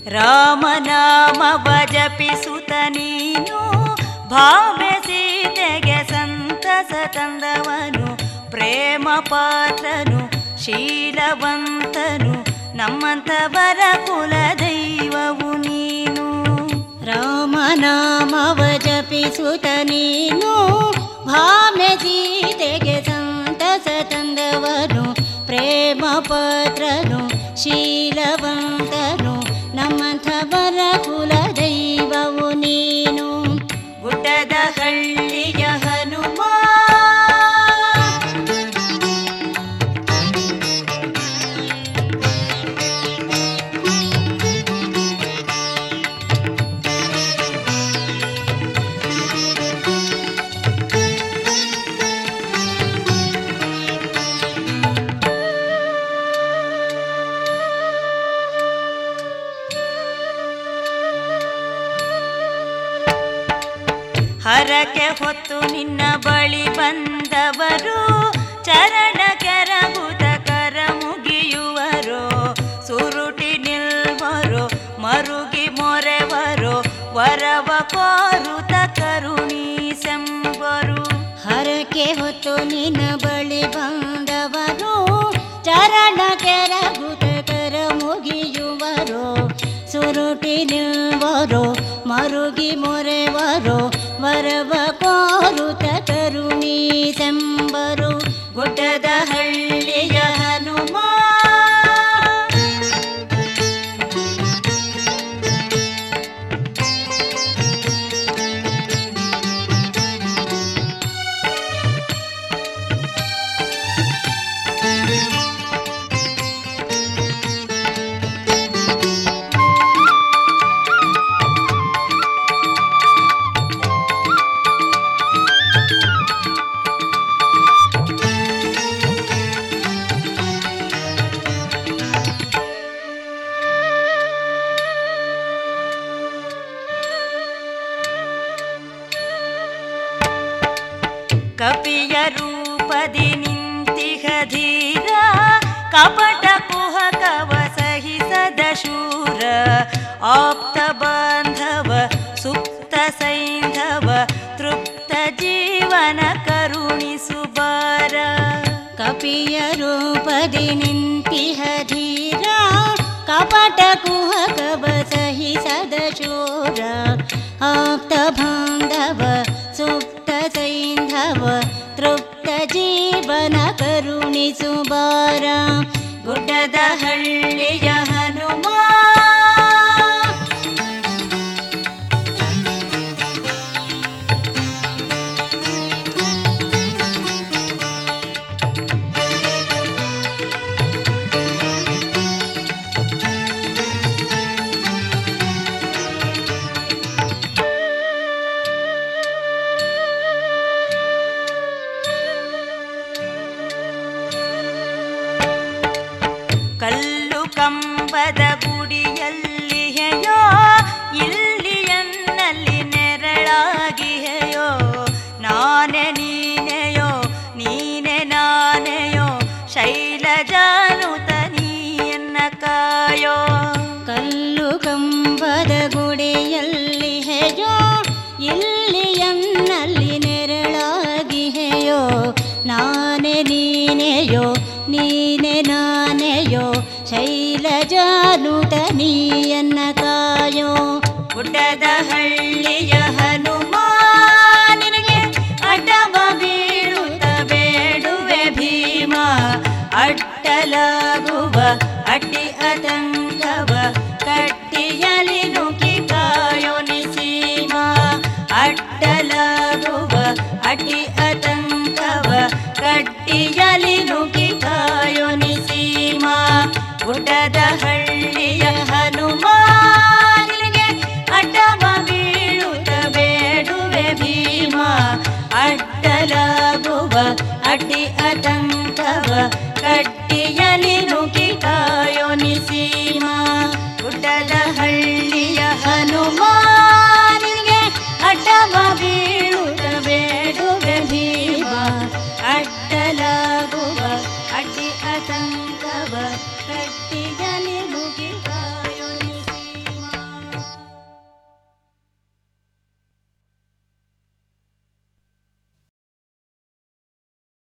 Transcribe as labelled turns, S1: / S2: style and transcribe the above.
S1: ರಾಮನಾಮವ ಜಪಿಸುತ್ತ ನೀನು ಭಾವ್ಯ ಸೀತೆಗೆ ಸಂತಸ ತಂದವನು ಪ್ರೇಮ ಪಾತ್ರನು ಶೀಲವಂತನು ನಮ್ಮಂಥವರ ಕುಲ ದೈವವು ನೀನು
S2: ರಾಮನಾಮವ ಜಪಿಸುತ್ತ ನೀನು ಭಾಮ್ಯ ಸೀತೆಗೆ ಸಂತಸ ತಂದವನು ಪ್ರೇಮ ಪತ್ರನು ಶೀಲವಂತನು ನಮ್ಮಂಥವರ ಕುಲ ದೈವವು ನೀನು
S1: ಗುಡ್ಡದ ಹಳ್ಳಿಯ ಹನುಮ ಹರಕೆ ಹೊತ್ತು ನಿನ್ನ ಬಳಿ ಬಂದವರು ಚರಣ ಕೆರಗುತ ಕರ ಮುಗಿಯುವರು ಸುರುಟಿ ನಿಲ್ವರು ಮರುಗಿ ಮೊರೆವರು ವರವ ಕೋರುತ ಕರುಣೀಸೆಂಬರು
S2: ಹರಕೆ ಹೊತ್ತು ನಿನ್ನ ಬಳಿ ಬಂದವರು ಚರಣ ಕೆರಗುತ ಕರ ಮುಗಿಯುವರು ಸುರುಟಿ ನಿಲ್ವರು ಮರುಗಿ ಮೊರೆವರು ವರವ ಕೋರುತ ಕರುಣೀಸೆಂಬರು
S1: ಗುಡ್ಡದ ಹಳ್ಳಿಯ ಹನುಮ ಕಪಿಯ ರೂಪದಿ ನಿಂತಿಹ ಧೀರ ಕಪಟ ಕುಹಕವ ಸಹಿಸದ ಶೂರ ಆಪ್ತ ಬಾಂಧವ ಸುಪ್ತ ಸೈಂಧವ ತೃಪ್ತ ಜೀವನ ಕರುಣಿಸುಬಾರ
S2: ಕಪಿಯ ರೂಪದಿ ನಿಂತಿಹ ಧೀರ ಕಪಟ ಕುಹಕವ ಸಹಿಸದ ಶೂರ ಆಪ್ತ ಬಾಂಧವ ಸುಪ್ತ ಸೈಂಧವ ತೃಪ್ತ ಜೀವನ ಕರುಣಿಸುಬಾರ
S1: ಗುಡ್ಡದ ಹಳ್ಳಿಯ ಹನುಮ ಕಲ್ಲು ಕಂಬದ ಗುಡಿಯಲ್ಲಿ ಹೆಯೋ ಇಲ್ಲಿಯನ್ನಲ್ಲಿ ನೆರಳಾಗಿಹೆಯೋ ನಾನೆ ನೀನೆಯೋ ನೀನೆ ನಾನೆಯೋ ಶೈಲಜಾನುತ ನೀಯನ್ನ ಕಾಯೋ
S2: ಕಲ್ಲು ಕಂಬದ ಗುಡಿಯಲ್ಲಿ ಹೆಜೋ ಇಲ್ಲಿಯನ್ನಲ್ಲಿ ನೆರಳಾಗಿ ಹೆಯೋ ನಾನೆ ನೀನೆಯೋ ನೀನೆ ನಾನೆಯೋ ಶೈಲಜಾನುತ ನೀಯನ್ನ ಕಾಯೋ
S1: ಗುಡ್ಡದ ಹಳ್ಳಿಯ ಹನುಮ ನಿನಗೆ ಅಡ್ಡವ ಬೀಳುತ್ತ ಬೇಡುವೆ ಭೀಮ ಅಡ್ಡಲಾಗುವ ಅಡ್ಡಿ ಆತಂಕವ ಕಟ್ಟಿಯಲಿ ನುಗ್ಗಿ ಕಾಯೋ ನಿಸೀಮ ಅಡ್ಡಲಾಗುವ ಅಡ್ಡಿ ಆತಂಕವ ಕಟ್ಟಿಯಲಿ ನುಗ್ಗಿ ಕಾಯೋ ನಿಸೀಮ ಗುಡ್ಡದ ಹಳ್ಳಿಯ ಹನುಮ ನಿನಗೆ ಅಡ್ಡವ ಬೀಳುತ್ತ ಬೇಡುವೆ ಭೀಮ ಅಡ್ಡಲಾಗುವ ಅಡ್ಡಿ ಆತಂಕವ ಕಟ್ಟಿಯಲಿ